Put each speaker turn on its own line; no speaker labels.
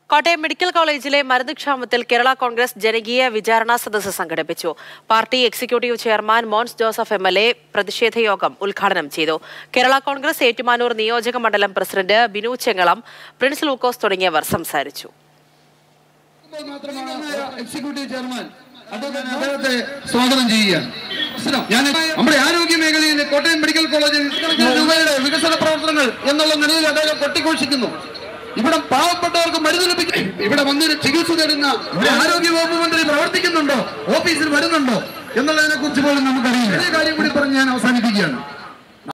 Kottayam medical കോളേജിലെ മരുന്ന് ക്ഷാമത്തിൽ കേരള കോൺഗ്രസ് ജനകീയ വിചാരണ സദസ്സ് സംഘടിപ്പിച്ചു party executive chairman Mons Joseph M L A പ്രതിഷേധ യോഗം ഉദ്ഘാടനം ചെയ്തു കേരള കോൺഗ്രസ് ഏറ്റുമാനൂർ നിയോജക മണ്ഡലം പ്രസിഡന്റ് ബിനു ചെങ്ങളം പ്രിൻസ് ലൂക്കോസ് തുടങ്ങിയവർ സംസാരിച്ചു
ഇപ്പോൾ മാത്രമാണ് എക്സിക്യൂട്ടീവ് ചെയർമാൻ അഡ്വക്കേറ്റ് അദ്ദേഹത്തെ സ്വാഗതം ചെയ്യുകയാണ് ഞാൻ നമ്മുടെ ആരോഗ്യ മേഖലയിൽ കോട്ടയം മെഡിക്കൽ കോളേജിൽ ലക്ഷക്കണക്കിന് രൂപയുടെ വികസന പ്രവർത്തനങ്ങൾ എന്നുള്ള നിലയിൽ അദ്ദേഹം കൊട്ടിഘോഷിക്കുന്നു ഇവിടെ പാവപ്പെട്ടവർക്ക് മരുന്ന് ലഭിക്കും ഇവിടെ വന്ന് ചികിത്സ തരുന്ന ഒരു ആരോഗ്യ വകുപ്പ് മന്ത്രി പ്രവർത്തിക്കുന്നുണ്ടോ ഓഫീസിൽ വരുന്നുണ്ടോ എന്നുള്ളതിനെ കുറിച്ച് പോലും നമുക്കറിയില്ല ഒരു കാര്യം കൂടി പറഞ്ഞ് ഞാൻ അവസാനിപ്പിക്കുകയാണ്